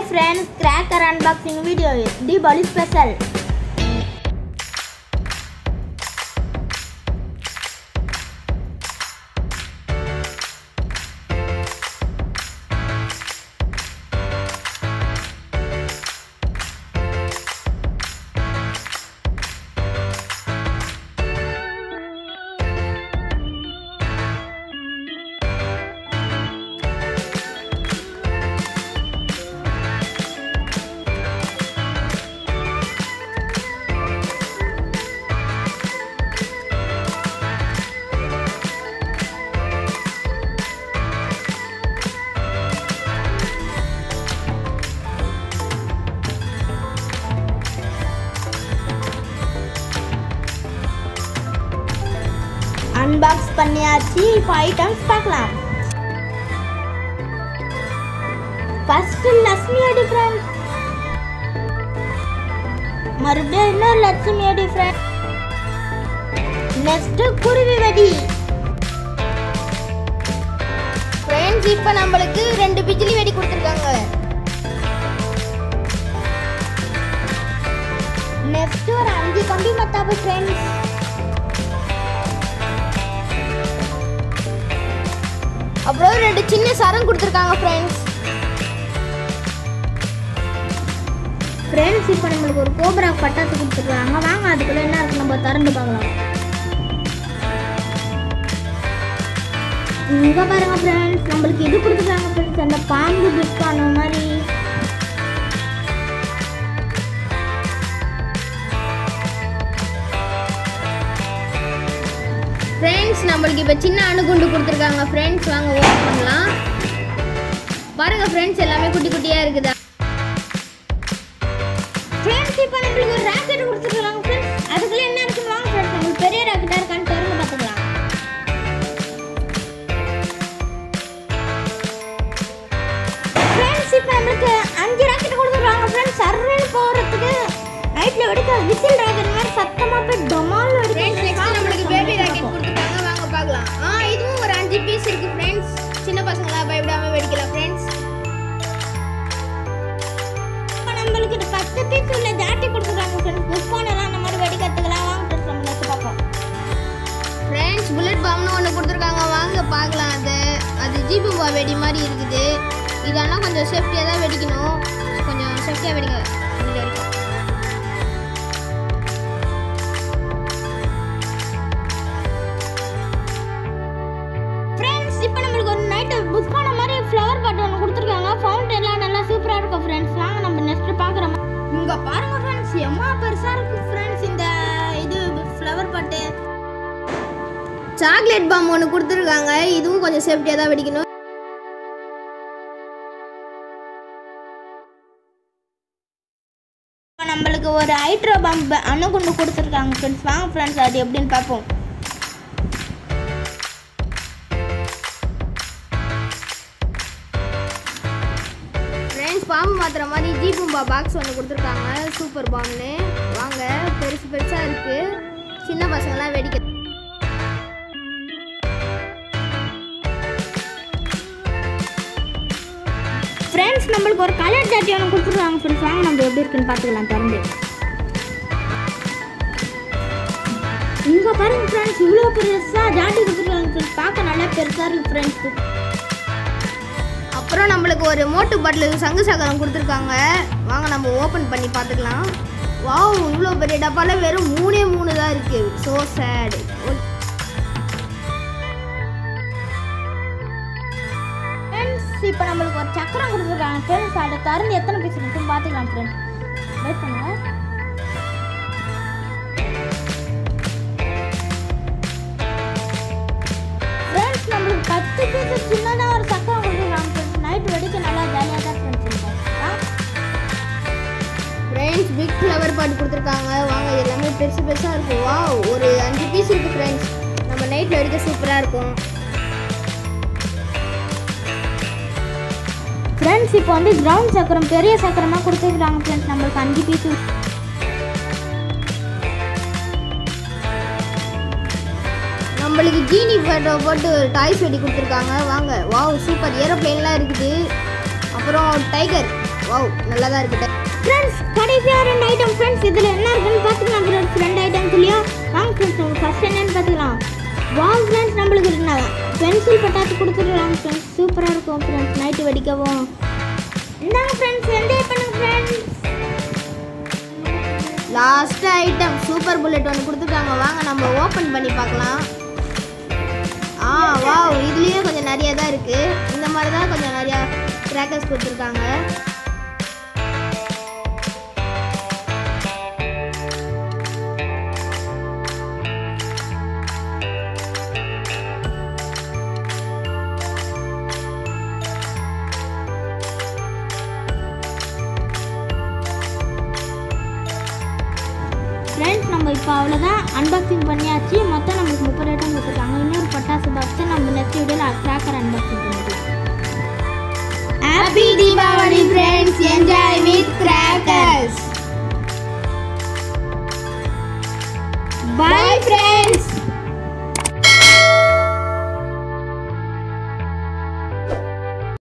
friends, cracker unboxing video is Diwali special. Unbox பண்ணியாச்சு இப்போ items பார்க்கலாம் ஃபர்ஸ்ட் லட்சுமி அடி ஃப்ரெண்ட் மறுபடியும் இன்னொரு லட்சுமி அடி ஃப்ரெண்ட் நெக்ஸ்ட் குருவி வெடி ஃப்ரெண்ட்ஸ் இப்போ நம்மளுக்கு ரெண்டு பிஜிலி வெடி கொடுத்துருக்காங்க நெக்ஸ்ட் ஒரு அஞ்சு கம்பி மத்தாப்பு ஃப்ரெண்ட்ஸ் அப்புறம் ரெண்டு சின்ன சரம் கொடுத்துருக்காங்க ஃப்ரெண்ட்ஸ் ஃப்ரெண்ட்ஸ் இப்போ நம்மளுக்கு ஒரு கோபரா பட்டாசு கொடுத்துருக்காங்க வாங்க அதுக்குள்ள என்ன இருக்கு நம்ம திறந்து பார்க்கலாம் இங்க பாருங்க ஃப்ரெண்ட்ஸ் நம்மளுக்கு இது கொடுத்துருக்காங்க ஃப்ரெண்ட்ஸ் அந்த பாம்பு பிக் பண்ண மாதிரி ஃப்ரெண்ட்ஸ் நம்மளுக்கு இப்போ சின்ன அணுகுண்டு கொடுத்துருக்காங்க ஃப்ரெண்ட்ஸ் வாங்க ஓப்பன் பண்ணலாம் பாருங்க ஃப்ரெண்ட்ஸ் எல்லாமே குட்டி குட்டியாக இருக்குதா ஃப்ரெண்ட்ஸ் இப்போ நம்மளுக்கு ஒரு ராக்கெட் கொடுத்துருக்காங்க ஃப்ரெண்ட்ஸ் அதுக்குள்ள என்ன இருக்குன்னு வாங்க ஃப்ரெண்ட்ஸ் நம்மளுக்கு பெரிய ராக்கெட்டா இருக்கான்னு திறந்து பார்த்துக்கலாம் ஃப்ரெண்ட்ஸ் இப்போ நம்மளுக்கு அஞ்சு ராக்கெட் கொடுத்துருக்காங்க ஃப்ரெண்ட்ஸ் சர்ன்னு போகிறதுக்கு நைட்டில் வெடிக்க விசில் ராக்கெட் மாதிரி சத்தமாக போய் டொமால் ஃப்ரெண்ட்ஸ் நெக்ஸ்ட் நம்மளுக்கு பேபி ராக்கெட் கொடுத்துருக்காங்க வாங்க பார்க்கலாம் ஆ இதுவும் ஒரு அஞ்சு பீஸ் இருக்கு ஃப்ரெண்ட்ஸ் சின்ன பசங்களா பயப்படாம வெடிக்கலாம் ஃப்ரெண்ட்ஸ் இப்போ நம்மளுக்கு இது பத்து பீஸ் உள்ள ஜாட்டி கொடுத்துருக்காங்க ஃப்ரெண்ட்ஸ் புக் பண்ணலாம் அந்த மாதிரி வெடிக்கிறதுக்கெல்லாம் வாங்க ஃப்ரெண்ட்ஸ் நம்ம next பார்ப்போம் ஃப்ரெண்ட்ஸ் புல்லட் பாம்னு ஒன்று கொடுத்துருக்காங்க வாங்க பார்க்கலாம் அது அது ஜீபு பா வெடி மாதிரி இருக்குது இதெல்லாம் கொஞ்சம் சேஃப்டியாக தான் வெடிக்கணும் கொஞ்சம் சேஃப்டியாக வெடிங்க இது வரைக்கும் ஃப்ரெண்ட்ஸ் இப்போ நம்மளுக்கு ஒரு நைட்டு புக் பண்ண மாதிரி ஃப்ளவர் பாட் ஒன்று கொடுத்துருக்காங்க ஃபவுண்டன்லாம் நல்லா சூப்பராக இருக்கும் ஃப்ரெண்ட்ஸ் வாங்க நம்ம நெக்ஸ்ட் பார்க்குறோம் இங்கே பாருங்க ஃப்ரெண்ட்ஸ் எம்மா பெருசாக இருக்கு ஃப்ரெண்ட்ஸ் இந்த இது ஃப்ளவர் பாட்டு சாக்லேட் பாம் ஒன்று கொடுத்துருக்காங்க இதுவும் கொஞ்சம் சேஃப்டியாக தான் வெடிக்கணும் இப்போ நம்மளுக்கு ஒரு ஹைட்ரோ பம்ப் அணுகுண்டு கொடுத்துருக்காங்க ஃப்ரெண்ட்ஸ் வாங்க ஃப்ரெண்ட்ஸ் அது எப்படின்னு பார்ப்போம் ஃப்ரெண்ட்ஸ் பாம்பு மாத்துற மாதிரி ஜீபும்பா பாக்ஸ் ஒன்று கொடுத்துருக்காங்க சூப்பர் பாம்னு வாங்க பெருசு பெருசாக இருக்குது சின்ன பசங்களாம் வெடிக்க ஃப்ரெண்ட்ஸ் நம்மளுக்கு ஒரு கலர் ஜாட்டி ஒன்று கொடுத்துருக்காங்க ஃப்ரெண்ட்ஸ் வாங்க நம்ம எப்படி இருக்குன்னு பார்த்துக்கலாம் திறந்து இங்கே பாருங்க ஃப்ரெண்ட்ஸ் இவ்வளோ பெருசாக ஜாட்டி கொடுத்துருக்காங்க ஃப்ரெண்ட்ஸ் பார்க்க நல்லா பெருசாக இருக்கு ஃப்ரெண்ட்ஸ் அப்புறம் நம்மளுக்கு ஒரு மோட்டு பாட்டில் சங்கு சக்கரம் கொடுத்துருக்காங்க வாங்க நம்ம ஓப்பன் பண்ணி பார்த்துக்கலாம் வாவ் இவ்வளோ பெரிய டப்பால வெறும் மூணே மூணு தான் இருக்குது ஸோ சேட் ஃப்ரெண்ட்ஸ் இப்போ நம்மளுக்கு ஒரு சக்கரம் கொடுத்துருக்காங்க ஃப்ரெண்ட்ஸ் அதை திறந்து எத்தனை பீஸ் இருக்குன்னு பார்த்துக்கலாம் ஃப்ரெண்ட்ஸ் வெயிட் பண்ணுங்க ஃப்ரெண்ட்ஸ் நம்மளுக்கு பத்து பீஸ் சின்னதாக ஒரு சக்கரம் கொடுத்துருக்காங்க ஃப்ரெண்ட்ஸ் நைட் வெடிக்க நல்லா ஜாலியாக தான் ஃப்ரெண்ட்ஸ் இருக்கும் ஆ? ஃப்ரெண்ட்ஸ் பிக் ஃப்ளவர் பாட்டு கொடுத்துருக்காங்க வாங்க இது எல்லாமே பெருசு பெருசாக இருக்கும் வாவ் ஒரு அஞ்சு பீஸ் இருக்குது ஃப்ரெண்ட்ஸ் நம்ம நைட்டில் வரைக்கும் சூப்பராக இருக்கும் ஃப்ரெண்ட்ஸ் இப்போ வந்து கிரவுண்ட் சக்கரம் பெரிய சக்கரமாக கொடுத்துருக்காங்க ஃப்ரெண்ட்ஸ் நம்மளுக்கு அஞ்சு பீஸ் நம்மளுக்கு ஜீனி ஃபோட்டோ போட்டு டாய்ஸ் வெடி கொடுத்துருக்காங்க வாங்க வாவ் சூப்பர் ஏரோப்ளேன்லாம் இருக்குது அப்புறம் டைகர் வாவ் நல்லா தான் இருக்குது ஃப்ரெண்ட்ஸ் கடைசியாக ரெண்டு ஐட்டம் ஃப்ரெண்ட்ஸ் இதில் என்ன இருக்குன்னு பார்த்துக்கலாம் ஃப்ரெண்ட்ஸ் ரெண்டு ஐட்டம்ஸ் இல்லையா வாங்க ஃப்ரெண்ட்ஸ் நம்ம ஃபஸ்ட் என்னன்னு பார்த்துக்கலாம் வாவ் ஃப்ரெண்ட்ஸ் நம்மளுக்கு என்ன பென்சில் பட்டாசு கொடுத்துருக்கலாம் ஃப்ரெண்ட்ஸ் சூப்பராக இருக்கும் ஃப்ரெண்ட்ஸ் நைட்டு வெடிக்கவும் இந்தாங்க ஃப்ரெண்ட்ஸ் என்ஜாய் பண்ணுங்க friends last item super bullet ஒன்று கொடுத்துருக்காங்க வாங்க நம்ம ஓப்பன் பண்ணி பார்க்கலாம் ஆ வாவ் இதுலேயும் கொஞ்சம் நிறைய தான் இருக்குது இந்த மாதிரி தான் கொஞ்சம் நிறையா கிராக்கர்ஸ் கொடுத்துருக்காங்க ஃப்ரெண்ட்ஸ் நம்ம இப்போ அவ்வளோதான் அன்பாக்சிங் பண்ணியாச்சு மொத்தம் நம்மளுக்கு முப்பது ஐட்டம் கொடுத்துருக்காங்க இன்னொரு பட்டாசு பாக்ஸை நம்ம நெக்ஸ்ட் வீடியோவில் கிராக்கர் அன்பாக்சிங் பண்ணிக்கலாம் happy Deepavali friends enjoy with crackers bye friends